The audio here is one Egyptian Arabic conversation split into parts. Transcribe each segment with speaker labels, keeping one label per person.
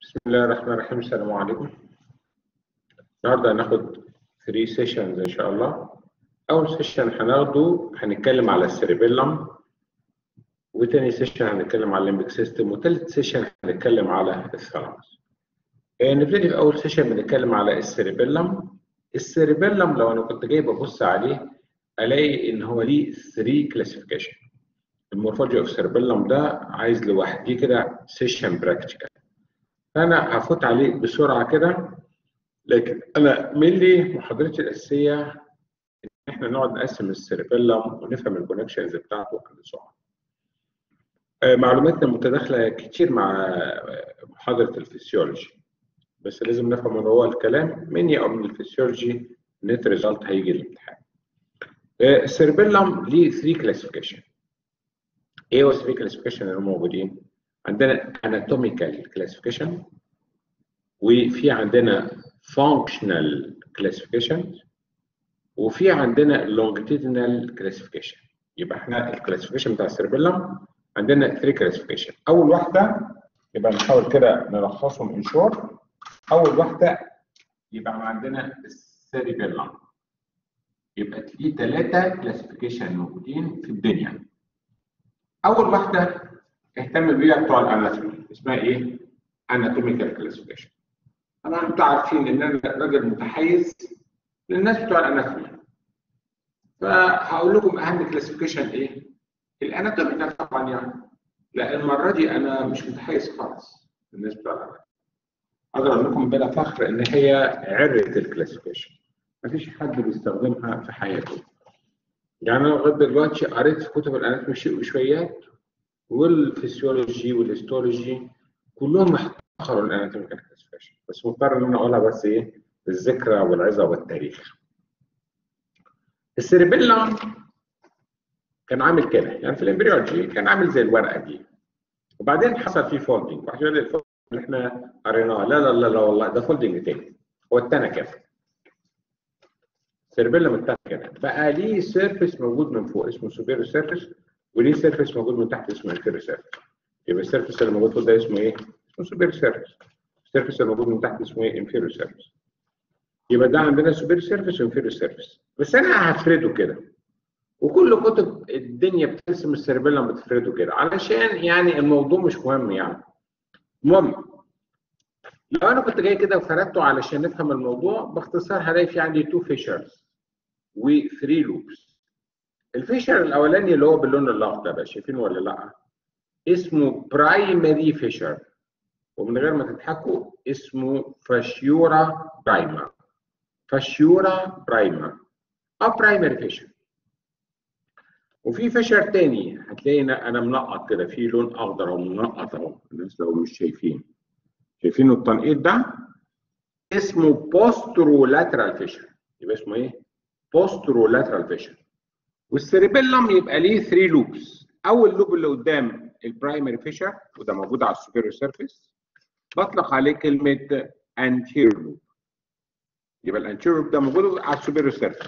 Speaker 1: بسم الله الرحمن الرحيم السلام عليكم النهارده هناخد 3 سيشنز ان شاء الله اول سيشن هناخده هنتكلم على السيربيلم وتاني سيشن هنتكلم على الليمبك سيستم وتالت سيشن هنتكلم على الثالاموس آه، نبتدي في اول سيشن بنتكلم على السيربيلم السيربيلم لو انا كنت جاي ببص عليه الاقي ان هو ليه 3 كلاسيفيكيشن المورفولوجي اوف سيربيلم ده عايز لوحديه كده سيشن براكتيكال فانا هفوت عليه بسرعه كده لكن انا ملي محاضرتي الاساسيه ان احنا نقعد نقسم السيربيلم ونفهم الكونكشنز بتاعته وكل سرعه معلوماتنا متداخله كتير مع محاضره الفسيولوجي بس لازم نفهم من هو الكلام مني او من الفسيولوجي نت ريزلت هيجي الامتحان السيربيلم ليه 3 كلاسيفيكيشن ايه هو 3 كلاسيفيكيشن اللي موجودين عندنا anatomical classification وفي عندنا functional classification وفي عندنا longitudinal classification يبقى احنا الكلاسيفيكيشن بتاع السيربيلم عندنا 3 كلاسيفيكيشن اول واحده يبقى نحاول كده نلخصهم ان شورت اول واحده يبقى عندنا السيربيلم يبقى في ثلاثه كلاسيفيكيشن موجودين في الدنيا اول واحده اهتم بيها بتوع الاناتومي اسمها ايه؟ اناتوميكال كلاسيفيكيشن طبعا انتوا عارفين ان انا راجل متحيز للناس بتوع الاناتومي فهقول لكم اهم كلاسيفيكيشن ايه؟ الاناتومي ده طبعا يعني لا المره دي انا مش متحيز خالص للناس بتوع الاناتومي اقدر اقول لكم بلا فخر ان هي عره الكلاسيفيكيشن مفيش حد بيستخدمها في حياته يعني انا لغايه دلوقتي قريت في كتب الاناتومي شيء وشويات والفسيولوجي والهيستولوجي كلهم احتقروا الاناتوميكال كلاسيفيكيشن بس مضطر ان انا اقولها بس ايه الذكرى والعظه والتاريخ السيربيلم كان عامل كده يعني في الامبريولوجي كان عامل زي الورقه دي وبعدين حصل فيه فولدنج واحد يقول لي الفولدنج اللي احنا قريناه لا لا لا لا والله ده فولدنج تاني هو التانى كده السيربيلم التانى كده بقى ليه سيرفيس موجود من فوق اسمه سوبيريور سيرفيس وليه سيرفيس موجود من تحت اسمه انفيريور سيرفيس يبقى السيرفيس اللي موجود فوق ده اسمه ايه؟ اسمه سوبيريور سيرفيس السيرفيس اللي موجود من تحت اسمه ايه؟ انفيريور سيرفيس يبقى ده عندنا سوبيريور سيرفيس وانفيريور سيرفيس بس انا هفرده كده وكل كتب الدنيا بترسم السيربيلم بتفرده كده علشان يعني الموضوع مش مهم يعني المهم لو انا كنت جاي كده وفردته علشان نفهم الموضوع باختصار هلاقي في عندي تو فيشرز و3 لوبس الفيشر الاولاني اللي هو باللون الاخضر ده شايفينه ولا لا اسمه برايمري فيشر ومن غير ما تضحكوا اسمه فاشيورا برايما فاشيورا برايما او برايمري فيشر وفي فيشر تاني هتلاقي انا منقط كده في لون اخضر او منقط اهو الناس لو مش شايفين شايفينه التنقيط ده اسمه بوسترولاترال فيشر يبقى اسمه ايه بوسترولاترال فيشر والسيربيلم يبقى ليه 3 لوبس اول لوب اللي قدام البرايمري فيشر وده موجود على السوبيريور سيرفيس بطلق عليه كلمه anterior لوب يبقى الانتيريور لوب ده موجود على السوبيريور سيرفيس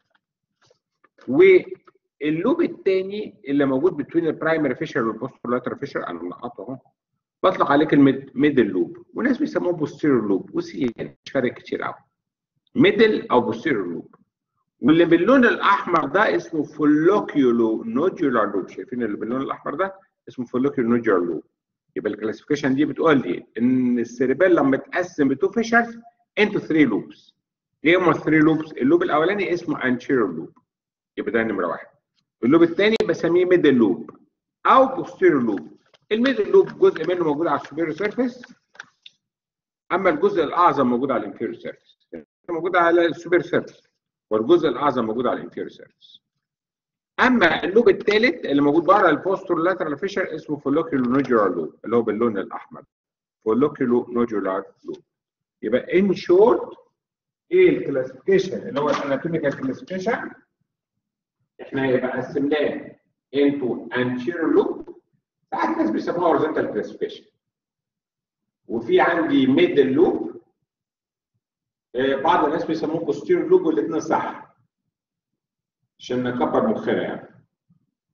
Speaker 1: واللوب الثاني اللي موجود بين البرايمري فيشر والبوسترولاترال فيشر انا منقطه اهو بطلق عليه كلمه ميدل لوب وناس بيسموه بوستيريور لوب وسي مش فارق كتير قوي ميدل او بوستيريور لوب واللي باللون الاحمر ده اسمه فولوكيولو نودولار لوب شايفين اللي باللون الاحمر ده اسمه فولوكيولو نودولار لوب يبقى الكلاسيفيكيشن دي بتقول لي ان السيربيلم متقسم بتو فيشرز انتو 3 لوبس ايه هم 3 لوبس اللوب الاولاني اسمه انتيريور لوب يبقى ده نمره واحد اللوب الثاني بسميه ميدل لوب او بوستيريور لوب الميدل لوب جزء منه موجود على السوبيريور سيرفيس اما الجزء الاعظم موجود على الانفيريور سيرفيس موجود على السوبيريور سيرفيس والجزء الاعظم موجود على الانفيريور سيرفيس اما اللوب الثالث اللي موجود بره البوستر لاترال فيشر اسمه فولوكيولو نودولار لوب اللي هو باللون الاحمر فولوكيولو نودولار لوب يبقى ان شورت ايه الكلاسيفيكيشن اللي هو الاناتوميكال كلاسيفيكيشن احنا يبقى قسمناه انتو انتيريور لوب ساعات الناس بيسموها هورزنتال كلاسيفيكيشن وفي عندي ميدل لوب بعض الناس بيسموه بوستيريور لوب والاثنين صح عشان نكبر مخنا يعني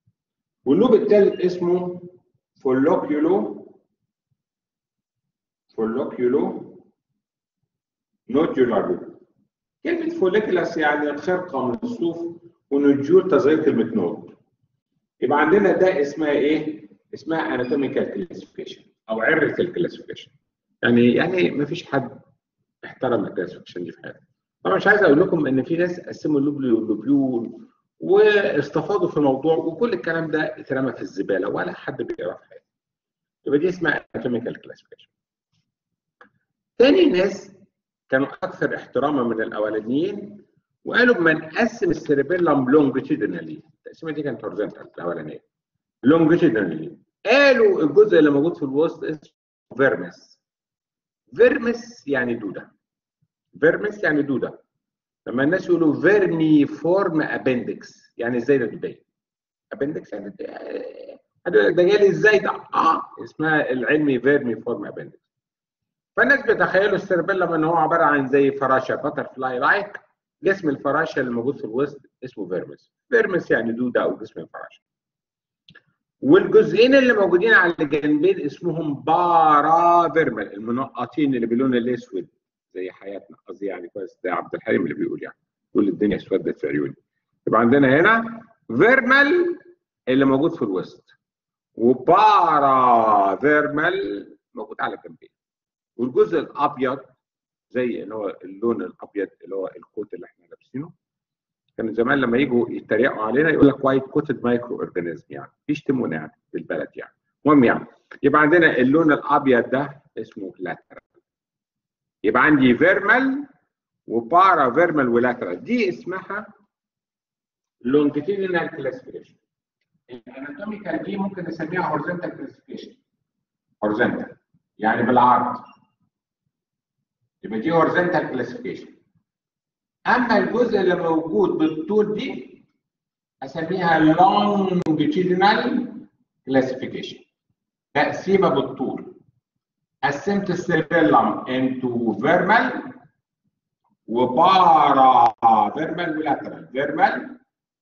Speaker 1: واللوب الثالث اسمه فولوكيولو فولوكيولو نودولار لوب كلمة فوليكولاس يعني خرقة من الصوف ونوديول تصغير كلمة نود يبقى عندنا ده اسمها ايه؟ اسمها اناتوميكال كلاسيفيكيشن او عرة الكلاسيفيكيشن يعني يعني ما فيش حد احترم الكلاسيفيكيشن دي في حياته طبعا مش عايز اقول لكم ان في ناس قسموا اللوبلي واللوبيول واستفاضوا في الموضوع وكل الكلام ده اترمى في الزباله ولا حد بيقرا في حياته يبقى دي اسمها اناتوميكال كلاسيفيكيشن تاني ناس كانوا اكثر احتراما من الاولانيين وقالوا بما نقسم السيربيلم لونجيتودينالي التقسيمه دي كانت هورزنتال الاولانيه لونجيتودينالي قالوا الجزء اللي موجود في الوسط اسمه فيرمس فيرمس يعني دوده فيرمس يعني دوده لما الناس يقولوا فيرمي فورم ابندكس يعني ازاي ده دوديه ابندكس يعني ده جالي ازاي ده اه اسمها العلمي فيرمي فورم ابندكس فالناس بيتخيلوا السيربيلم ان هو عباره عن زي فراشه باتر فلاي لايك جسم الفراشه اللي موجود في الوسط اسمه فيرمس فيرمس يعني دوده او جسم الفراشه والجزئين اللي موجودين على الجنبين اسمهم بارا فيرمل المنقطين اللي باللون الاسود زي حياتنا قصدي يعني كويس ده عبد الحليم اللي بيقول يعني كل الدنيا اسودت في عيوني يبقى عندنا هنا فيرمل اللي موجود في الوسط وبارا فيرمل موجود على الجنبين والجزء الابيض زي اللي هو اللون الابيض اللي هو الكوت اللي احنا لابسينه كان زمان لما يجوا يتريقوا علينا يقول لك وايت كوتد مايكرو اورجانيزم يعني بيشتمونا يعني بالبلد يعني المهم يعني يبقى عندنا اللون الابيض ده اسمه لاترال يبقى عندي فيرمال وبارا فيرمال ولاترال دي اسمها لونجيتيدينال كلاسيفيكيشن الاناتوميكال دي ممكن نسميها هورزنتال كلاسيفيكيشن هورزنتال يعني بالعرض يبقى دي هورزنتال كلاسيفيكيشن اما الجزء اللي موجود بالطول دي اسميها longitudinal classification تقسيمه بالطول قسمت السيربيلم انتو فيرمال وبارا فيرمال ولاترال فيرمال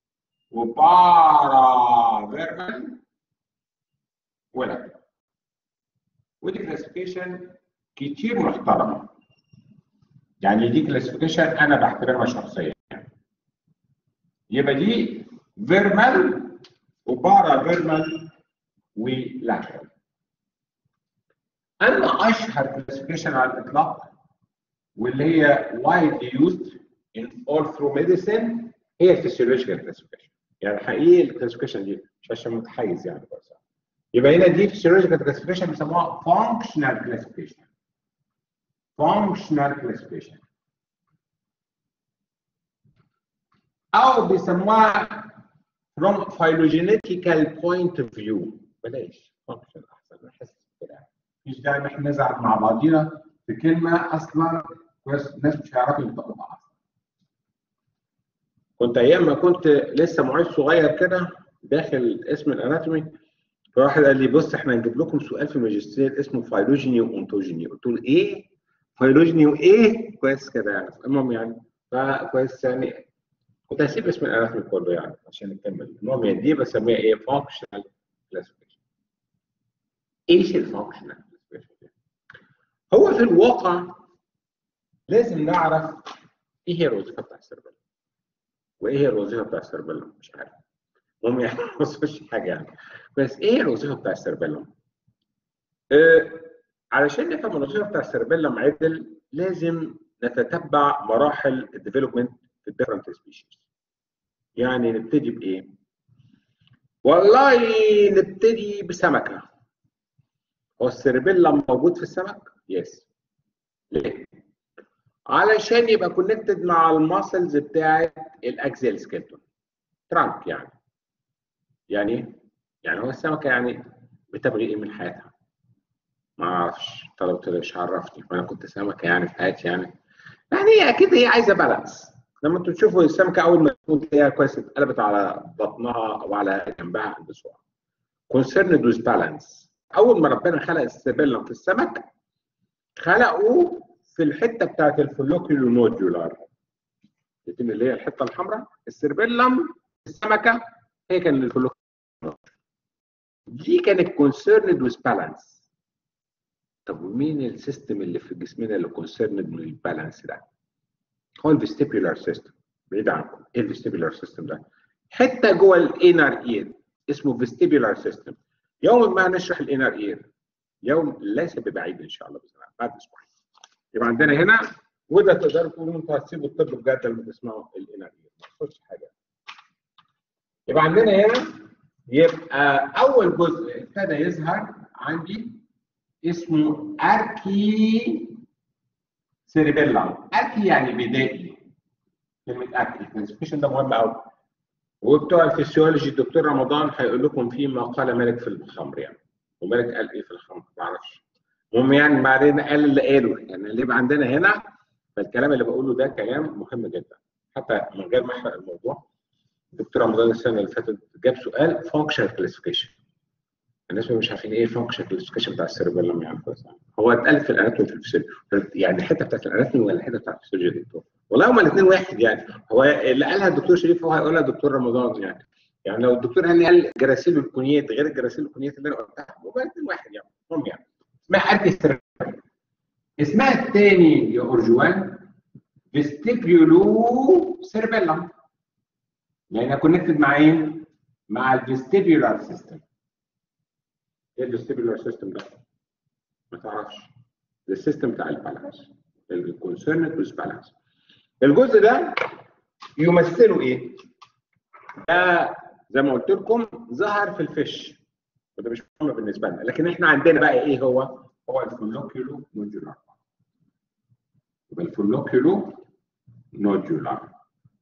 Speaker 1: وبارا فيرمال ولاترال ودي كلاسيفيكيشن كتير محترمه يعني دي كلاسيفيكيشن انا بحترمها شخصيا يبقى دي فيرمال وبارا فيرمال ولاترال اما اشهر كلاسيفيكيشن على الاطلاق واللي هي widely used in all through medicine هي الفسيولوجيكال كلاسيفيكيشن يعني حقيقي الكلاسيفيكيشن دي مش عشان متحيز يعني بس يبقى هنا دي فسيولوجيكال كلاسيفيكيشن بيسموها functional كلاسيفيكيشن functional classification او بيسموها from phylogenetical point of view بلاش function احسن بحس كده مش دايما احنا نزعل مع بعضينا في كلمه اصلا كويس الناس مش هيعرفوا ينطقوها اصلا كنت ايام ما كنت لسه معيد صغير كده داخل اسم الاناتومي فواحد قال لي بص احنا هنجيب لكم سؤال في الماجستير اسمه فايلوجيني واونتوجيني قلت له ايه فيلوجيني وايه كويس كده يعني المهم يعني فكويس يعني كنت هسيب اسم الاناتومي كله يعني عشان نكمل المهم يعني دي بسميها ايه فانكشنال كلاسيفيكيشن ايش الفانكشنال كلاسيفيكيشن هو في الواقع لازم نعرف ايه هي الوظيفه بتاع السيربيلم وايه هي الوظيفه بتاع السيربيلم مش عارف المهم يعني ما وصلش حاجه يعني بس ايه هي الوظيفه بتاع السيربيلم؟ أه علشان نفهم الوظيفه بتاع السيربيلم عدل لازم نتتبع مراحل الديفلوبمنت في الديفرنت سبيشيز يعني نبتدي بايه؟ والله نبتدي بسمكه هو السيربيلم موجود في السمك؟ يس ليه؟ علشان يبقى كونكتد مع الماسلز بتاعت الاكزيال سكيلتون ترانك يعني يعني ايه؟ يعني هو السمكه يعني بتبغي ايه من حياتها؟ ما اعرفش انت لو مش عرفتني فانا كنت سمكه يعني في حياتي يعني يعني اكيد هي عايزه بالانس لما انتوا تشوفوا السمكه اول ما تكون تلاقيها كويس اتقلبت على بطنها او على جنبها عند سؤال concerned with balance اول ما ربنا خلق السبيلم في السمك خلقه في الحته بتاعت الفولوكيولو نودولار اللي هي الحته الحمراء السيربيلم السمكه هي كان الفولوكيولو دي كانت concerned with balance طب ومين السيستم اللي في جسمنا اللي كونسيرند من البالانس ده؟ هو الفيستيبولار سيستم بعيد عنكم ايه الفيستيبولار سيستم ده؟ حته جوه الانر اير اسمه فيستيبولار سيستم يوم ما نشرح الانر اير يوم ليس ببعيد ان شاء الله باذن الله بعد اسبوعين يبقى عندنا هنا وده تقدروا تقولوا انتوا هتسيبوا الطب بجد لما تسمعوا الانر اير ما تاخدش حاجه يبقى عندنا هنا يبقى اول جزء ابتدى يظهر عندي اسمه اركي سيريبيلم اركي يعني بدائي كلمه اركي الكلاسيفيكيشن ده مهم قوي وبتوع الفسيولوجي الدكتور رمضان هيقول لكم فيه ما قال ملك في الخمر يعني وملك قال ايه في الخمر ما اعرفش المهم يعني بعدين قال اللي قاله يعني اللي يبقى عندنا هنا فالكلام اللي بقوله ده كلام مهم جدا حتى من غير ما احرق الموضوع الدكتور رمضان السنه اللي فاتت جاب سؤال فانكشن كلاسيفيكيشن الناس مش عارفين ايه الفانكشن كلاسيفيكيشن بتاع السيربيلم يعني كويس هو اتقال في الاناتومي في الفسيولوجي يعني الحته بتاعت الاناتومي ولا الحته بتاعت الفسيولوجي يا دكتور؟ والله هما الاثنين واحد يعني هو اللي قالها الدكتور شريف هو هيقولها الدكتور رمضان يعني يعني لو الدكتور هاني قال جراسيل الكونيات غير الجراسيل الكونيات اللي انا قلتها هما الاثنين واحد يعني المهم يعني اسمها ارتي سيربيلم اسمها الثاني يا اورجوان فيستيبيولو سيربيلم لانها كونكتد مع ايه؟ مع الفيستيبيولار سيستم ايه الفيستيبيولار سيستم ده؟ ما تعرفش ده السيستم بتاع البالانس الكونسيرند ويز بالانس الجزء ده يمثله ايه؟ ده زي ما قلت لكم ظهر في الفش وده مش مهم بالنسبه لنا لكن احنا عندنا بقى ايه هو؟ هو الفولوكيولو نودولار يبقى الفولوكيولو نودولار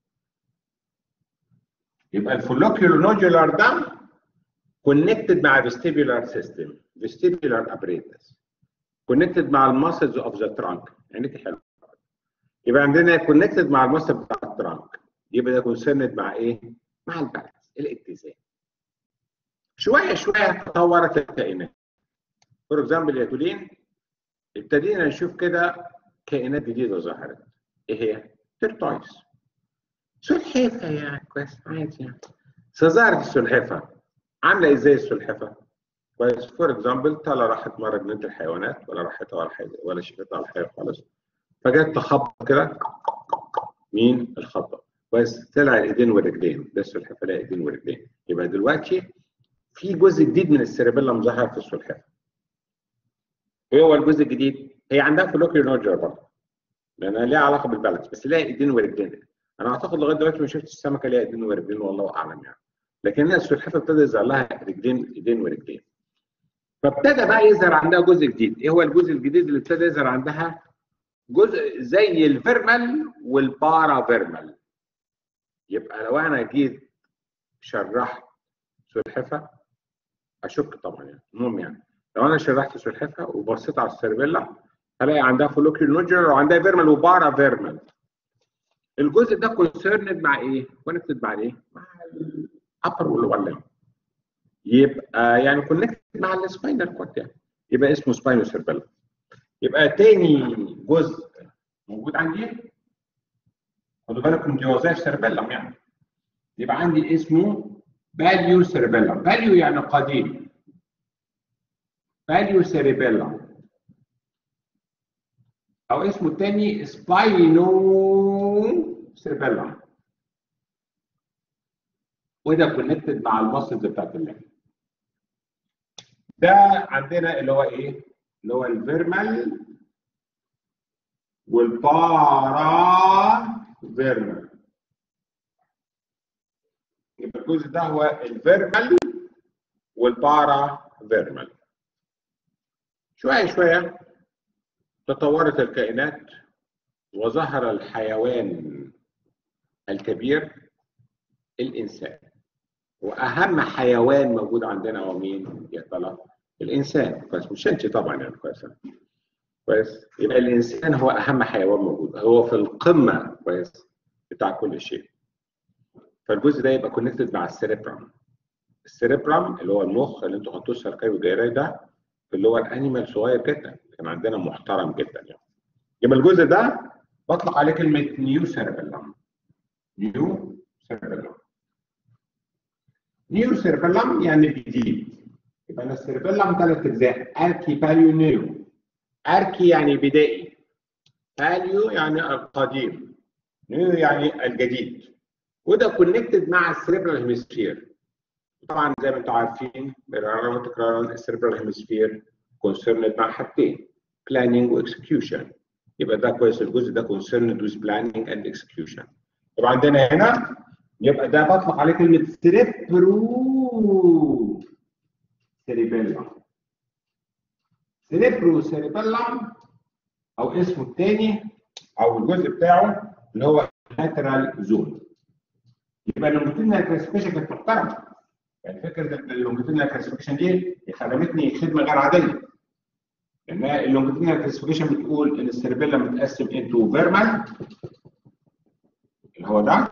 Speaker 1: يبقى الفولوكيولو نودولار ده connected مع vestibular system vestibular apparatus connected مع المسلز اوف ذا trunk يعني دي حلوه يبقى عندنا connected مع المسل بتاع الترانك يبقى ده concerned مع ايه؟ مع البالانس الاتزان شويه شويه تطورت الكائنات فور اكزامبل يا تولين ابتدينا نشوف كده كائنات جديده ظهرت ايه هي؟ ترتايس سلحفه يعني كويس عادي يعني ظهرت السلحفه عامله ازاي السلحفه؟ كويس فور اكزامبل طالعه راحت مره جنينه الحيوانات ولا راحتها ولا حاجه ولا شفتها ولا حاجه خالص فجت تخبط كده مين؟ الخبط كويس طلع الايدين والرجلين ده السلحفه لها ايدين ورجلين يبقى دلوقتي في جزء جديد من السيربيلم ظهر في السلحفه ايه هو الجزء الجديد؟ هي عندها فلوكيو نوجر برضه لانها ليها علاقه بالبالانس بس لها ايدين ورجلين انا اعتقد لغايه دلوقتي ما شفتش السمكه ليها ايدين ورجلين والله اعلم يعني لكن هنا السلحفاه ابتدى يظهر لها رجلين ايدين ورجلين فابتدى بقى يظهر عندها جزء جديد ايه هو الجزء الجديد اللي ابتدى يظهر عندها جزء زي الفيرمال والبارا فيرمال يبقى لو انا جيت شرحت سلحفه اشك طبعا يعني المهم يعني لو انا شرحت سلحفه وبصيت على السيربيلا هلاقي عندها فولوكيول نوجر وعندها فيرمال وبارا فيرمال الجزء ده كونسيرند مع ايه؟ كونكتد مع ايه؟ مع الابر واللور يبقى يعني كونكتد مع السباينال كورد يعني يبقى اسمه سباينو سيربيلا يبقى تاني جزء موجود عندي خدوا بالكم دي وظائف سيربيلم يعني يبقى عندي اسمه باليو سيربيلم باليو يعني قديم باليو سيربيلم او اسمه الثاني سباينو سيربيلم وده كونكتد مع المسلز بتاعت الليمف ده عندنا اللي هو ايه؟ اللي هو الفيرمال والبارا فيرمال يبقى الجزء ده هو الفيرمال والبارا فيرمال شويه شويه تطورت الكائنات وظهر الحيوان الكبير الانسان واهم حيوان موجود عندنا هو مين يا ترى الانسان كويس مش انت طبعا يعني كويس كويس يبقى الانسان هو اهم حيوان موجود هو في القمه كويس بتاع كل شيء فالجزء ده يبقى كونكتد مع السيريبرام السيريبرام اللي هو المخ اللي انتوا حطوه السركاوي الجيري ده اللي هو الانيمال صغير جدا كان عندنا محترم جدا يعني يبقى الجزء ده بطلق عليه كلمه نيو سيربيلم نيو سيربيلم نيو سيربيلم يعني جديد يبقى انا السيربيلم ثلاث اجزاء اركي باليو نيو اركي يعني بدائي اليو يعني القديم نيو يعني الجديد وده كونكتد مع السريبرال هيمسفير طبعا زي ما انتم عارفين مرارا وتكرارا السريبرال هيمسفير كونسيرند مع حاجتين planning واكسكيوشن يبقى ده كويس الجزء ده concerned with planning and execution طب عندنا هنا يبقى ده بطلق عليه كلمه سريبرو سيريبيلم سريبرو سيريبيلم او اسمه الثاني او الجزء بتاعه اللي هو lateral زون يبقى اللونجيتودينال كلاسيفيكيشن كانت محترمه يعني فكره اللونجيتودينال كلاسيفيكيشن دي خدمتني خدمه غير عاديه لان اللونجيتودينال كلاسيفيكيشن بتقول ان السيربيلا متقسم انتو فيرمال اللي هو ده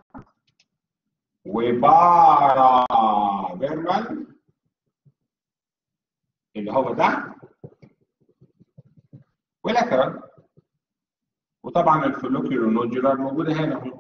Speaker 1: وبارا فيرمال اللي هو ده ولاترال وطبعا الفولوكيولو نودولار موجوده هنا اهو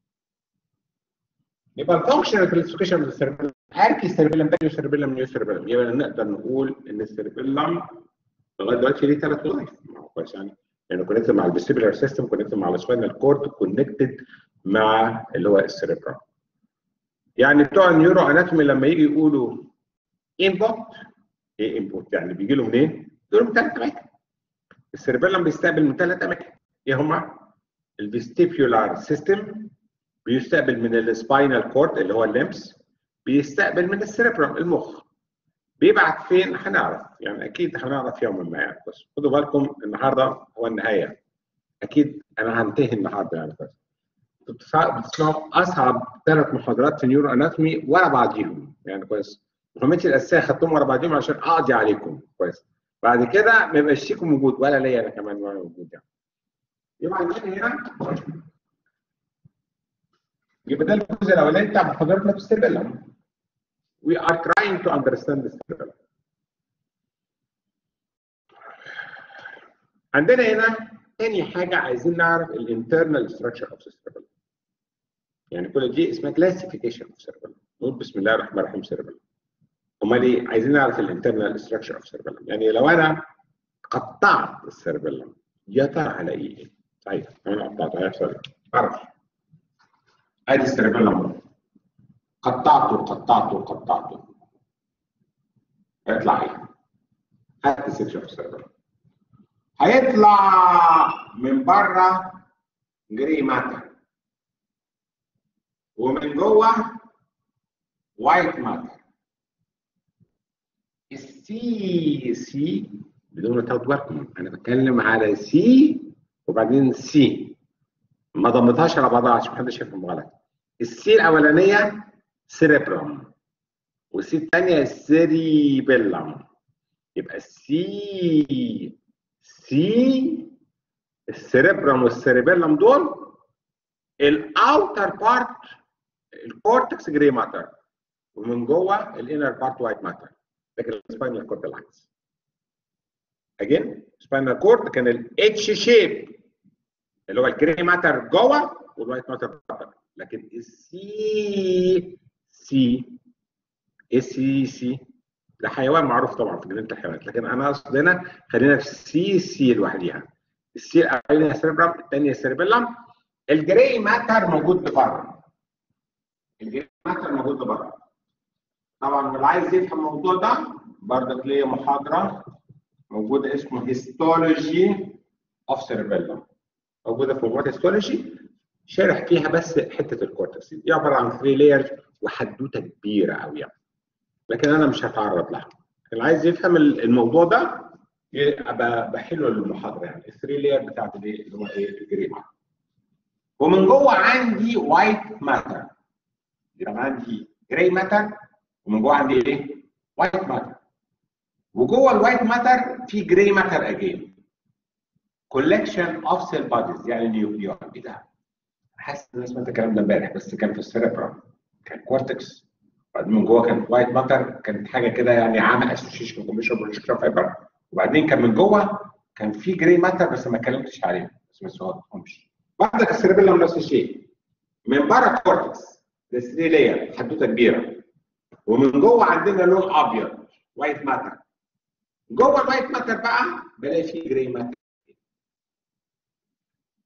Speaker 1: يبقى الفانكشنال كلاسيفيكيشن للسيربيلم اركي سيربيلم بانيو سيربيلم نيو سيربيلم يبقى نقدر نقول ان السيربيلم لغايه دلوقتي ليه ثلاث وظائف كويس يعني لانه كونكتد مع الفيستيبولار سيستم كونكتد مع السباينال كورد كونكتد مع اللي هو السيربرم يعني بتوع النيورو اناتومي لما يجي يقولوا انبوت ايه انبوت يعني بيجي له منين؟ بيقولوا من ثلاث اماكن السيربيلم بيستقبل من ثلاث اماكن ايه هما؟ الفيستيبولار سيستم بيستقبل من السباينال كورد اللي هو الليمس بيستقبل من السيربرم المخ بيبعت فين هنعرف يعني اكيد هنعرف يوما ما يعني بس خدوا بالكم النهارده هو النهايه اكيد انا هنتهي النهارده يعني بس بتسمعوا اصعب ثلاث محاضرات في نيورو اناتومي ورا بعضيهم يعني كويس مهمتي الاساسيه خدتهم ورا بعضيهم عشان اقضي عليكم كويس بعد كده ما يبقاش فيكم موجود ولا ليا انا كمان ولا موجود يعني يبقى عندنا هنا يبقى ده الجزء الاولاني بتاع محاضرتنا في السيربيلم we are trying to understand the cerebellum. عندنا هنا تاني حاجة عايزين نعرف الانترنال structure of the cerebellum. يعني كل دي اسمها classification of cerebellum. نقول بسم الله الرحمن الرحيم cerebellum. امال ايه؟ عايزين نعرف الانترنال structure of cerebellum. يعني لو انا قطعت السيربيلم يا ترى هلاقي ايه؟ طيب انا قطعته هيحصل ايه؟ معرفش. ادي السيربيلم قطعته قطعته قطعته هيطلع ايه؟ هات السكشن في السيرفر هيطلع من بره جري ماتر ومن جوه وايت ماتر السي سي بدون ما تاخدوا بالكم انا بتكلم على سي وبعدين سي ما ضمتهاش على بعضها عشان محدش يفهم غلط السي الاولانيه سيريبرم والسي الثانيه سيريبيلم يبقى السي سي السيريبرم والسيريبيلم دول الاوتر بارت الكورتكس جري ماتر ومن جوه الانر بارت وايت ماتر لكن السباينال كورد العكس اجين سباينال كورد كان الاتش شيب اللي هو الجري ماتر جوه والوايت ماتر بره لكن السي سي السي سي ده حيوان معروف طبعا في جنينه الحيوانات لكن انا اقصد هنا خلينا في سي سي لوحديها السي الاولانيه سيربرم الثانيه سيربيلم الجري ماتر موجود بره الجري ماتر موجود بره طبعا اللي عايز يفهم الموضوع ده برضك ليا محاضره موجوده اسمه هيستولوجي اوف سيربيلم موجوده في مجموعه هيستولوجي شارح فيها بس حته الكورتكس دي عباره عن 3 لايرز وحدوته كبيره قوي يعني لكن انا مش هتعرض لها اللي عايز يفهم الموضوع ده ابقى بحله للمحاضره يعني الثري لاير بتاعت الايه اللي هو ايه الجري ماتر ومن جوه عندي وايت ماتر يبقى عندي جراي ماتر ومن جوه عندي ايه وايت ماتر وجوه الوايت ماتر في جراي ماتر اجين كولكشن اوف سيل باديز يعني نيوكليار ايه ده؟ حاسس ان انا سمعت الكلام ده امبارح بس كان في السيربرم كان كورتكس بعدين من جوه كان وايت ماتر كانت حاجه كده يعني عامل اسوشيشن كوميشن بروجكتور فايبر وبعدين كان من جوه كان في جراي ماتر بس ما اتكلمتش عليه بس ما سمعتهمش بعد السيربيلم نفس الشيء من بره كورتكس ده 3 لاير حدوته كبيره ومن جوه عندنا لون ابيض وايت ماتر جوه الوايت ماتر بقى بلاقي فيه جراي ماتر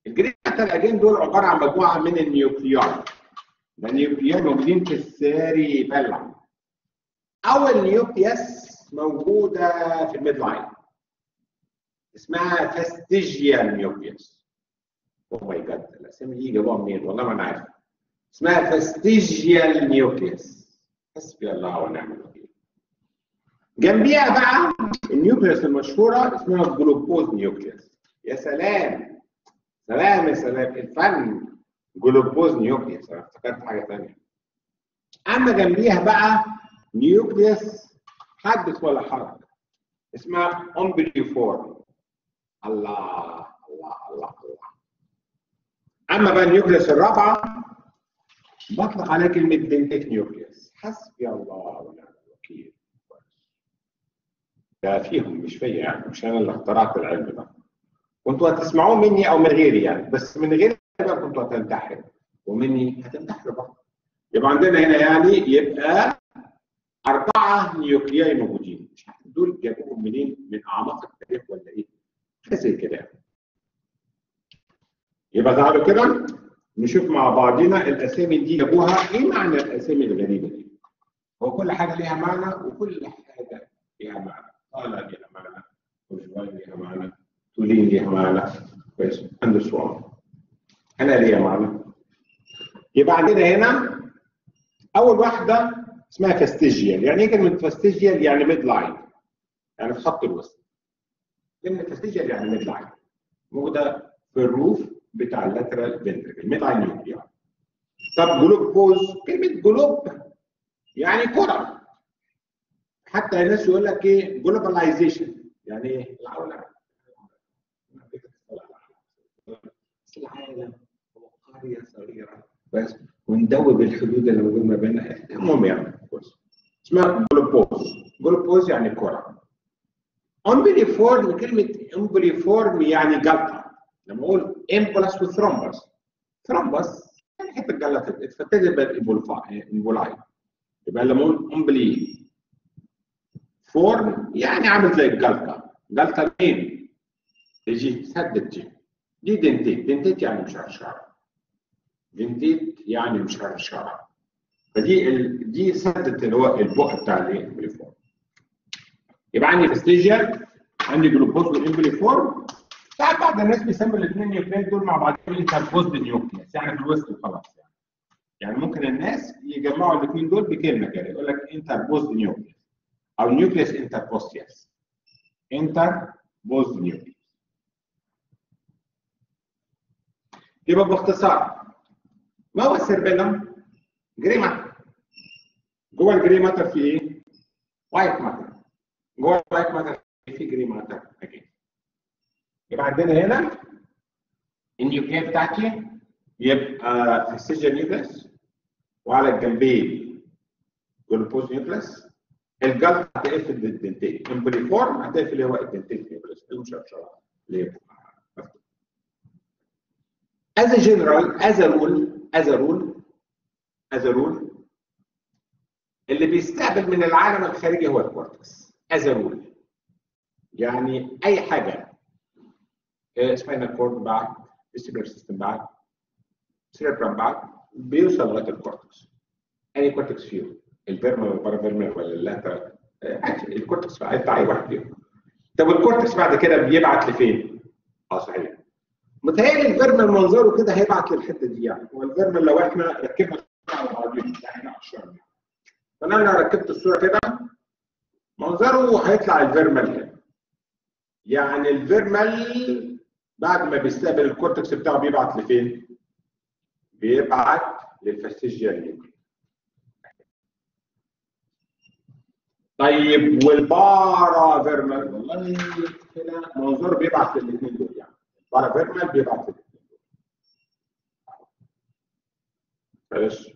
Speaker 1: الجرين ماتر اجين دول عباره عن مجموعه من النيوكليار النيوكليار موجودين في السيريبيلم او النيوكليس موجوده في الميد لاين اسمها فاستيجيال نيوكليس اوه ماي جاد الاسامي دي جابوها منين والله ما انا عارف اسمها فاستيجيال نيوكليس حسبي الله ونعم الوكيل جنبيها بقى النيوكليس المشهوره اسمها جلوكوز نيوكليس يا سلام سلام يا سلام الفن جلوكوز نيوكليس انا افتكرت حاجه ثانيه اما جنبيها بقى نيوكليس حدث ولا حرج اسمها امبليفورم الله الله الله الله اما بقى النيوكليس الرابعه بطلق عليها كلمه دنتيك نيوكليس حسبي الله ونعم الوكيل ده فيهم مش فيا يعني مش انا اللي اخترعت العلم ده كنتوا هتسمعوه مني او من غيري يعني بس من غيري بقى كنتوا هتنتحروا ومني هتنتحروا بقى يبقى عندنا هنا يعني يبقى أربعة نيوكلياي موجودين مش عارف دول جابوهم منين من أعماق التاريخ ولا إيه؟ حاجة زي كده يعني. يبقى تعالوا كده نشوف مع بعضنا الأسامي دي جابوها إيه معنى الأسامي الغريبة دي؟ هو كل حاجة ليها معنى وكل حاجة ليها معنى طالع ليها معنى وجوال ليها معنى تولين ليها معنى كويس عنده سؤال هنا ليها معنى يبقى عندنا هنا أول واحدة اسمها فاستيجيال يعني ايه كلمه فاستيجيال يعني ميد لاين يعني في خط الوسط كلمه فاستيجيال يعني ميد لاين موجوده في الروف بتاع اللاترال فنتركل ميد لاين نيوكليار طب جلوكوز كلمه جلوب يعني كره حتى الناس يقول لك ايه جلوباليزيشن يعني ايه العالم العالم هو قريه صغيره بس وندوب الحدود اللي موجوده ما بيننا المهم يعني كويس اسمها جلوبوز جلوبوز يعني كره امبليفورم كلمه امبليفورم يعني جلطه لما اقول امبلس وثرومبس ثرومبس يعني حته جلطه اتفتت بالامبولاي يبقى لما اقول امبلي فورم يعني عامل زي الجلطه جلطه مين؟ تجي سدت جي دي دنتيت دنتيت يعني مشرشره دنتيت يعني مشرشره فدي ال... دي سدت اللي هو البق بتاع الايه؟ الامبليفورم يبقى عندي فاستيجيال عندي جلوكوز والامبليفورم ساعات بعض الناس بيسموا الاثنين نيوكليات دول مع بعض انتربوزد نيوكليس يعني في الوسط وخلاص يعني يعني ممكن الناس يجمعوا الاثنين دول بكلمه كده يقول لك انتربوزد نيوكليس او نيوكليس انتربوستياس انتربوزد نيوكليس يبقى باختصار ما هو السيربيلم؟ جري ماتر جوه الجري ماتر في ايه؟ وايت ماتر جوه الوايت ماتر في جري ماتر اكيد يبقى عندنا هنا النيوكليات بتاعتي يبقى في السجن نيوكليس وعلى الجنبين جلوكوز نيوكليس الجلد هتقفل الدنتين امبليفورم هتقفل اللي هو الدنتين نيوكليس المشرشره اللي هي as a general as a rule as a rule as a rule اللي بيستقبل من العالم الخارجي هو الكورتكس as a rule يعني اي حاجه سباينال كورد بعد vestibular سيستم بعد سيربرام بعد بيوصل لغايه الكورتكس اي كورتكس فيهم الفيرمال والبارافيرمال ولا اللاترال الكورتكس بتاع اي واحد فيهم طب الكورتكس بعد كده بيبعت لفين؟ اه صحيح متهيألي الفيرمال منظره كده هيبعت للحته دي يعني هو الفيرمال لو احنا ركبنا على بعضين يعني عشان فانا لو ركبت الصوره كده منظره هيطلع الفيرمال هنا يعني الفيرمال بعد ما بيستقبل الكورتكس بتاعه بيبعت لفين؟ بيبعت للفاستيجيال نيوكلي طيب والبارا فيرمال والله هنا منظور بيبعت للاثنين دول يعني البارا فيرمال بيبعت للاثنين دول بلاش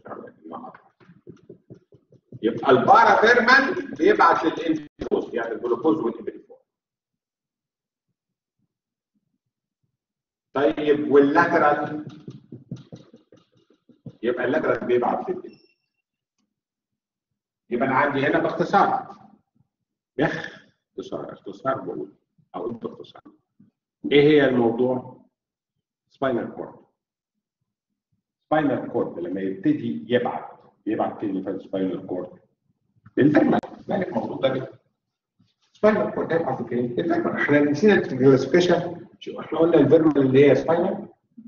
Speaker 1: يبقى البارا فيرمال بيبعت للانفلوز يعني الجلوكوز والانفلوز طيب واللاترال يبقى اللاترال بيبعت للاثنين يبقى انا عندي هنا باختصار بخ اختصار اختصار بقول اقول باختصار ايه هي الموضوع سباينال كورد سباينال كورد لما يبتدي يبعت يبعت فين في السباينال كورد للفيرمال مالك المفروض ده ليه؟ سباينال كورد هيبعت فين؟ للفيرمال احنا نسينا الكلاسيفيكيشن احنا قلنا الفيرمال اللي هي سباينال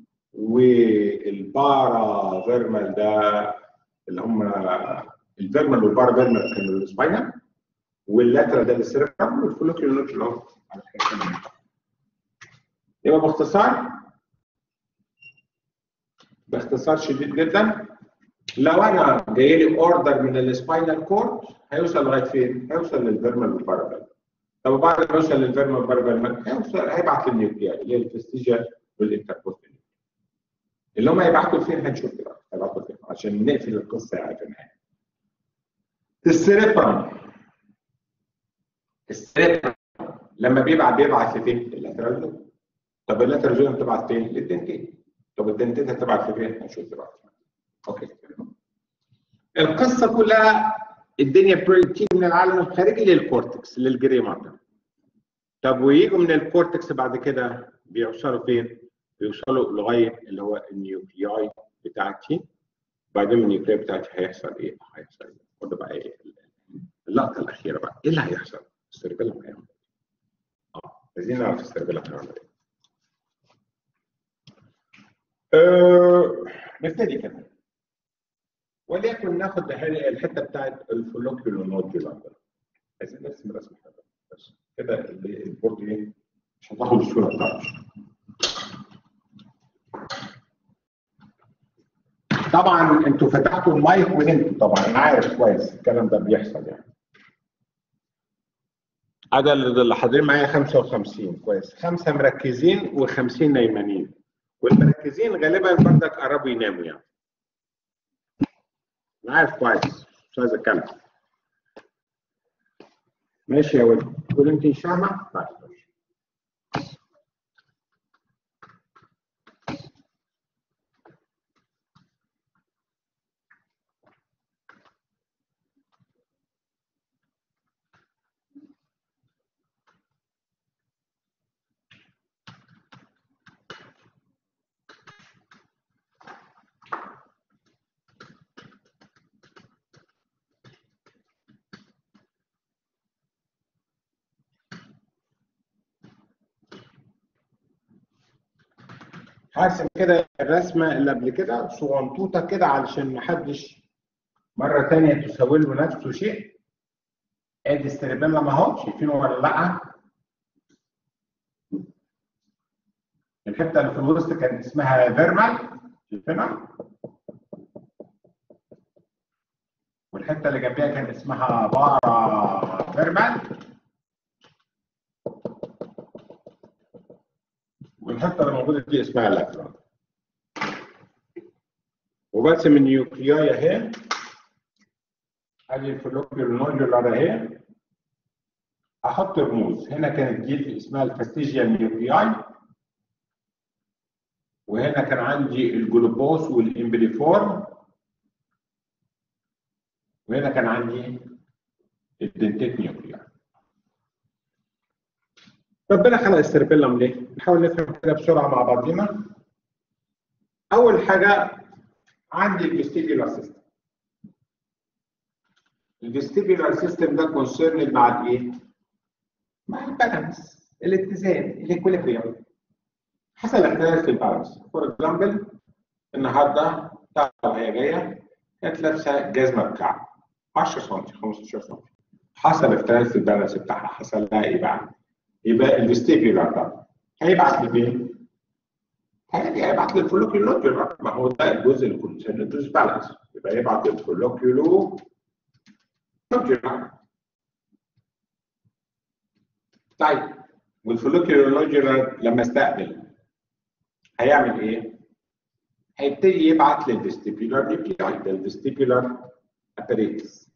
Speaker 1: والبارا فيرمال ده اللي هم الفيرمال والبارا فيرمال كانوا السباينال واللاترال ده السيرفر والفلوكيول نوتشل يبقى باختصار باختصار شديد جدا لو انا جاي لي اوردر من السباينال كورد هيوصل لغايه فين؟ هيوصل للفيرمال والبارابل طب بعد ما يوصل للفيرمال والبارابل هيوصل هيبعت للنيوكليا اللي هي الفستيجيا والانتربوست اللي هم هيبعتوا فين هنشوف دلوقتي هيبعتوا فين عشان نقفل القصه يعني في النهايه السيريبرم السيريبرم لما بيبعت بيبعت لفين؟ اللاترال زون طب اللاترال زون بتبعت فين؟ للدنتين طب الدنتين هتبعت لفين؟ هنشوف دلوقتي اوكي القصه كلها الدنيا بتيجي من العالم الخارجي للكورتكس للجري ماتر طب ويجوا من الكورتكس بعد كده بيوصلوا فين؟ بيوصلوا لغايه اللي هو النيوكلياي بتاعتي بعدين النيوكلياي بتاعتي هيحصل ايه؟ هيحصل ايه؟ خد بقى ايه اللقطه الاخيره بقى ايه اللي هيحصل؟ السيربيلم هيعمل اه عايزين نعرف السيربيلم هيعمل ايه أه نبتدي كده وليكن ناخد الحته بتاعت الفولوكيولو نوديولار عايزين نرسم رسمه كده بس كده البورد ايه مش هتاخد الصوره بتاعته طبعا انتوا فتحتوا المايك ونمتوا طبعا انا عارف كويس الكلام ده بيحصل يعني عدد اللي حاضرين معايا 55 كويس خمسه مركزين و50 نايمانين والمركزين غالبا بردك قربوا يناموا يعني انا عارف كويس مش عايز اتكلم ماشي يا ولد تقول انت مش فاهمه؟ طيب هرسم كده الرسمه اللي قبل كده صغنطوطه كده علشان ما حدش مره ثانيه تسوي له نفسه شيء ادي استربيلا ما اهو شايفينه ولا لا؟ الحته اللي في الوسط كان اسمها فيرمال شايفينها؟ والحته اللي جنبيها كان اسمها بارا فيرمال والحته اللي موجوده دي اسمها لاترال وبرسم النيوكلياي اهي ادي الفلوكيول نودولار اهي احط رموز هنا كانت دي اسمها الفاستيجيا نيوكلياي وهنا كان عندي الجلوبوس والامبليفورم وهنا كان عندي الدنتيت نيوكلياي ربنا خلق السيربيلم ليه؟ نحاول نفهم كده بسرعه مع بعضينا. اول حاجه عندي الفيستيبيولار سيستم. الفيستيبيولار سيستم ده كونسيرند مع ايه؟ مع البالانس الاتزان الاكوليبريم حصل اختلاف في البالانس فور اكزامبل النهارده تعالى هي جايه كانت لابسه جزمه بكعب 10 سم 15 سم حصل اختلاف في البالانس بتاعها حصل لها ايه بقى؟ يبقى الفيستيبيولار ده هيبعت لفين؟ هيبعت للفولوكيولو ما هو ده الجزء اللي كنت سنتوز بالانس يبقى يبعت للفولوكيولو طيب والفولوكيولو لما استقبل هيعمل ايه؟ هيبتدي يبعت للفيستيبيولار نيوكلياي ده الفيستيبيولار ابريتس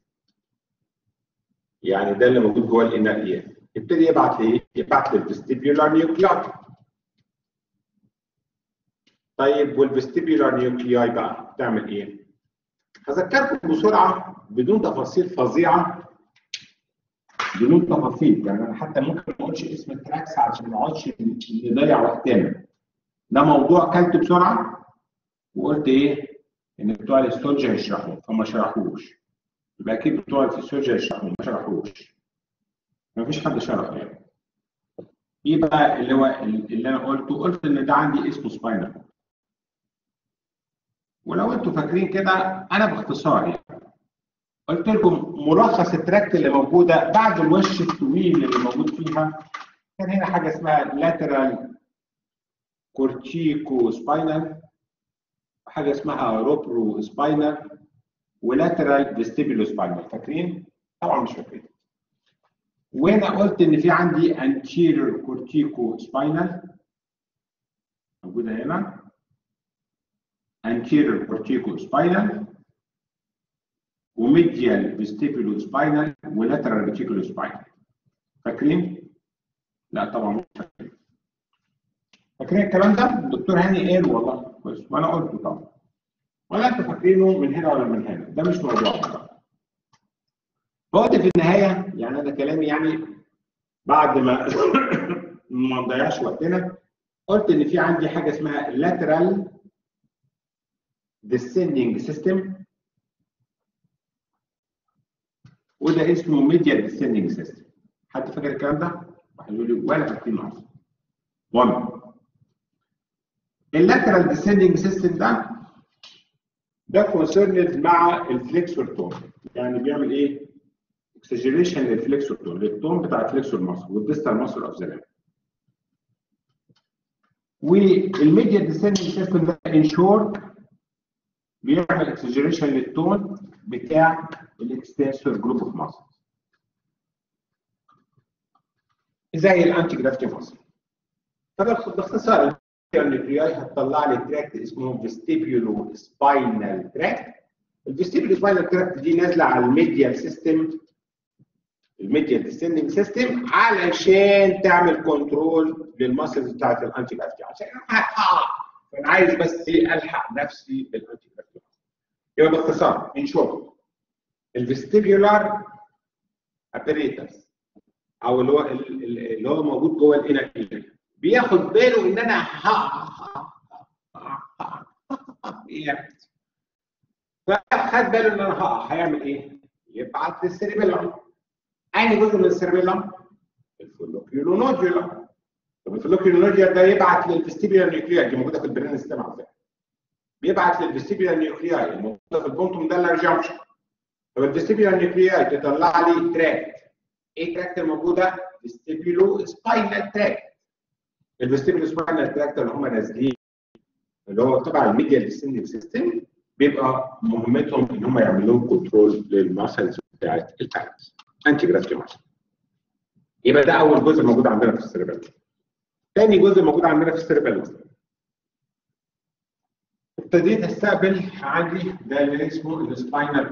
Speaker 1: يعني ده اللي موجود جوه الانريات يبتدي يبعت لي يبعت للفيستيبيولار نيوكلياي طيب والفيستيبيولار نيوكلياي بقى بتعمل ايه؟ هذكركم بسرعه بدون تفاصيل فظيعه بدون تفاصيل يعني انا حتى ممكن ما اقولش اسم التراكس عشان ما اقعدش نضيع وقتنا ده موضوع كلت بسرعه وقلت ايه ان بتوع الاستولوجي هيشرحوه فما شرحوش يبقى اكيد بتوع الفسيولوجي هيشرحوه ما شرحوش ما فيش حد شرح يعني ايه بقى اللي هو اللي انا قلته قلت ان ده عندي اسمه سباينال ولو انتوا فاكرين كده انا باختصار يعني قلت لكم ملخص التراكت اللي موجوده بعد الوش الطويل اللي موجود فيها كان هنا حاجه اسمها لاترال كورتيكو سباينال حاجه اسمها روبرو سباينال ولاترال فيستيبولو سباينال فاكرين؟ طبعا مش فاكرين وهنا قلت ان في عندي anterior cortico spinal موجوده هنا anterior cortico spinal وميديال فيستيبولو سباينال ولاترال ريتيكولو سباينال فاكرين؟ لا طبعا مش فاكرين فاكرين الكلام ده؟ الدكتور هاني قال والله كويس وانا قلته طبعا ولا انتوا فاكرينه من هنا ولا من هنا ده مش موضوعنا فقلت في النهايه يعني انا كلامي يعني بعد ما ما نضيعش وقتنا قلت ان في عندي حاجه اسمها lateral descending system وده اسمه medial descending system حد فاكر الكلام ده؟ واحد يقول لي ولا فاكرينه اصلا 1 اللاترال ديسندنج سيستم ده ده كونسيرند مع الفليكسور تون يعني بيعمل ايه؟ اكسجريشن للفليكسور تون للتون بتاع الفليكسور ماسل والديستال ماسل اوف ذا والميديا ديسندنج سيستم ده ان شورت بيعمل اكسجريشن للتون بتاع الاكستنسور جروب اوف ماسل زي الانتي جرافيتي ماسل باختصار النيوكلياي هتطلع لي تراكت اسمه فيستيبيولو سباينال تراكت الفيستيبيولو سباينال تراكت دي نازله على الميديال سيستم الميديال ديسندنج سيستم علشان تعمل كنترول للماسلز بتاعت الانتي جرافيتي عشان انا عايز بس الحق نفسي بالانتي جرافيتي يبقى باختصار ان شورت الفيستيبيولار ابريتس او اللي هو اللي هو موجود جوه الانر بياخد باله ان انا فخد باله ان انا هيعمل ايه؟ يبعت للسيربيلم انهي جزء من السيربيلم؟ الفولوكيولو نوديولا طب الفولوكيولو نوديولا ده يبعت للفستيبيولار نيوكلياي دي موجوده في البرين ستيم على فكره بيبعت للفستيبيولار نيوكلياي الموجوده في البونتوم دالر جانكشن طب الفستيبيولار نيوكلياي تطلع لي تراكت ايه التراكت الموجوده؟ فيستيبيولو سباينال تراكت الفيستيبيولو سباينال تراكت اللي هم نازلين اللي هو تبع الميديال ديسندنج سيستم بيبقى مهمتهم ان هم يعملوا كنترول للماسلز بتاعت البالانس انتي جرافيتي ماسل يبقى ده اول جزء موجود عندنا في السيربيلم ثاني جزء موجود عندنا في السيربيلم ابتديت استقبل عندي ده اللي اسمه السباينال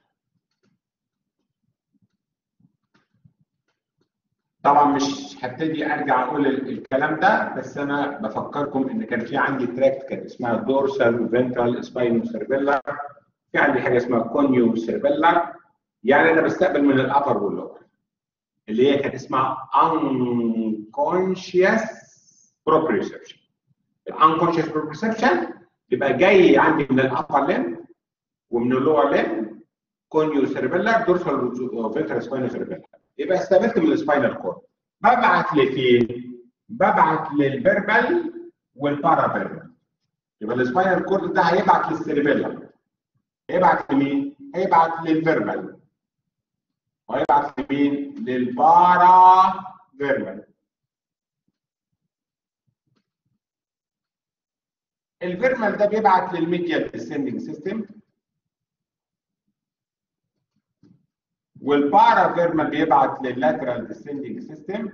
Speaker 1: طبعا مش هبتدي ارجع اقول الكلام ده بس انا بفكركم ان كان في عندي تراكت كانت اسمها دورسال فنترال سباينو سيربيلا في عندي حاجه اسمها كونيو سيربيلا يعني انا بستقبل من الابر واللور اللي هي كانت اسمها unconscious proprioception unconscious proprioception يبقى جاي عندي من الابر لين ومن اللور لين كونيو سيربيلا دورسال فنترال سباينو سيربيلا يبقى استقبلت من السباينال كورد ببعت لفين؟ ببعت للفيربال والبارا فيربال يبقى السباينال كورد ده هيبعت للسيربيلا هيبعت لمين؟ هيبعت للفيربال وهيبعت لمين؟ للبارا فيربال الفيرمال ده بيبعت للميديال ديسندنج سيستم والبارا فيرمال بيبعت لللاترال ديسندنج سيستم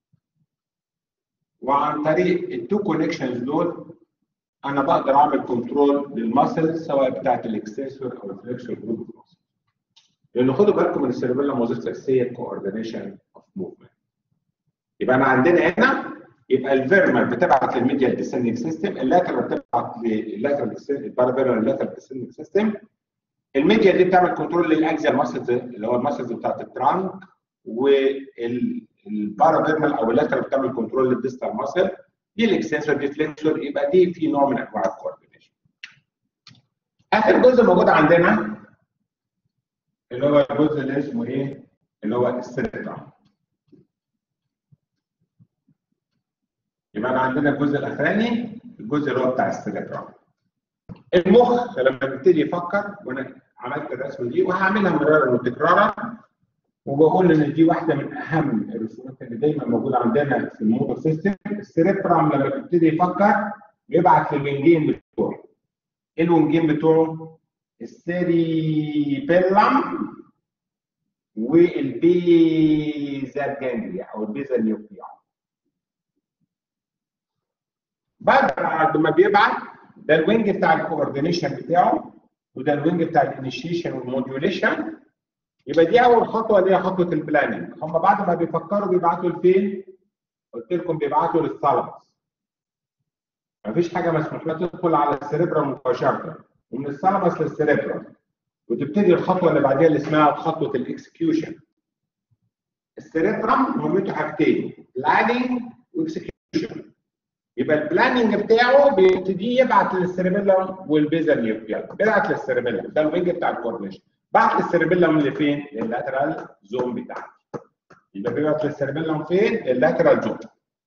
Speaker 1: وعن طريق التو كونكشنز دول انا بقدر اعمل كنترول للمسل سواء بتاعت الاكسسور او الفليكسور جروب لان خدوا بالكم من السيربيلم وظيفته الاساسيه كوردينيشن اوف موفمنت يبقى انا عندنا هنا يبقى الفيرمال بتبعت للميديال ديسندنج سيستم اللاترال بتبعت لللاترال البارافيرال اللاترال ديسندنج سيستم الميديا دي بتعمل كنترول للاكزيال ماسلز اللي هو الماسلز بتاعت الترانك والبارافيرمال او اللاترال بتعمل كنترول للديستال ماسل دي الاكستنسور دي فليكسور يبقى دي في نوع من انواع الكوردينيشن اخر جزء موجود عندنا اللي هو الجزء اللي اسمه ايه؟ اللي هو السيريبرام يبقى أنا عندنا الجزء الاخراني الجزء اللي هو بتاع السيريبرام المخ لما بيبتدي يفكر وانا عملت الرسمه دي وهعملها مرارا وتكرارا وبقول ان دي واحده من اهم الرسومات اللي دايما موجوده عندنا في الموتور سيستم السيريبرام لما بيبتدي يفكر بيبعت للوينجين بتوعه ايه الوينجين بتوعه؟ السيريبيلم والبيزا جانجليا او البيزا نيوكليا بعد ما بيبعت ده الوينج بتاع الكوردينيشن بتاعه وده الوينج بتاع الانيشيشن والموديوليشن يبقى دي اول خطوه اللي هي خطوه البلاننج هم بعد ما بيفكروا بيبعتوا لفين؟ قلت لكم بيبعتوا للثالاموس مفيش حاجه مسموح لها تدخل على السيريبرا مباشره ومن الثالاموس للسيريبرا وتبتدي الخطوه اللي بعديها اللي اسمها خطوه الاكسكيوشن السيريبرام مهمته حاجتين بلاننج واكسكيوشن يبقى البلاننج بتاعه بيبتدي يبعت للسيربيلم والبيزل نيوكليال بيبعت للسيربيلم ده الوينج بتاع الكورنيشن بعت للسيربيلم اللي فين؟ لللاترال زون بتاعتي يبقى بيبعت للسيربيلم فين؟ لللاترال زون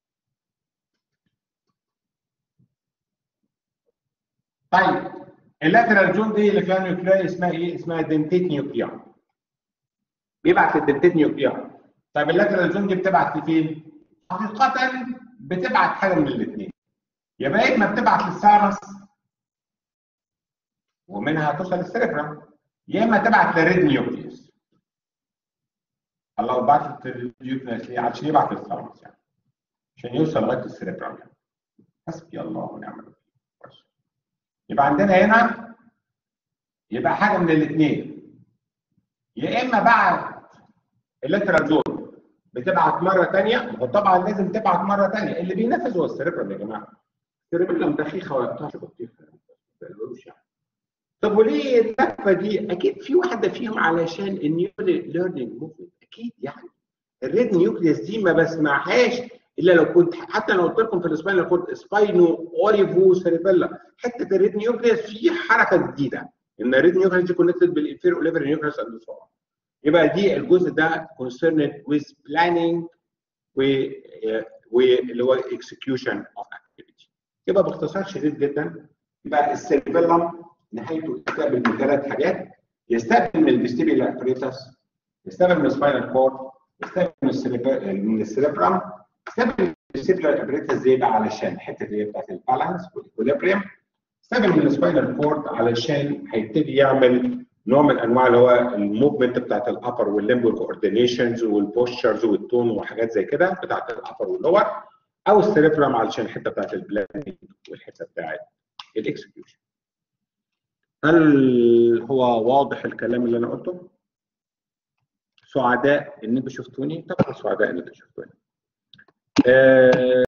Speaker 1: طيب اللاترال زون دي اللي فيها نيوكليا اسمها ايه؟ اسمها دنتيت نيوكليا بيبعت للدنتيت نيوكليا طيب اللاترال زون دي بتبعت لفين؟ حقيقة بتبعت حاجه من الاثنين يبقى يا اما بتبعت للسارس ومنها توصل للسيريبرام يا اما تبعت للريد نيوكليوس الله بعت للنيوكليوس ليه؟ عشان يبعت للسارس يعني عشان يوصل لغايه السيريبرام يعني حسبي الله ونعم الوكيل يبقى عندنا هنا يبقى حاجه من الاثنين يا اما بعد اللاترال زون بتبعت مره ثانيه وطبعا لازم تبعت مره ثانيه اللي بينفذ هو السيريبرم يا جماعه السيريبرم دقيقه ولا بتاعش بطيخه يعني طب وليه اللفه دي اكيد في واحده فيهم علشان النيو ليرنينج موفمنت اكيد يعني الريد نيوكليوس دي ما بسمعهاش الا لو كنت حتى لو قلت لكم في الاسبانيا كنت سباينو اوريفو سيريبيلا حته الريد نيوكليوس في حركه جديده ان الريد نيوكليوس دي كونكتد بالانفيرو ليفر نيوكليوس اند سو يبقى دي الجزء ده concerned with planning و واللي هو execution of activity يبقى باختصار شديد جدا يبقى السيربيلم نهايته يستقبل من ثلاث حاجات يستقبل من الفيستيبيولار ابريتس يستقبل من السباينال كورد يستقبل من من السيربرم يستقبل من الفيستيبيولار ابريتس زي بقى علشان الحته اللي هي بتاعت البالانس والاكوليبريم يستقبل من السباينال كورد علشان هيبتدي يعمل نوع من انواع اللي هو الموفمنت بتاعت الابر والليمب والكوردينيشنز والبوستشرز والتون وحاجات زي كده بتاعت الابر واللور او السيريبرام علشان الحته بتاعت البلاننج والحته بتاعت الاكسكيوشن هل هو واضح الكلام اللي انا قلته؟ سعداء ان انتوا شفتوني؟ طبعا سعداء ان انتوا شفتوني. آه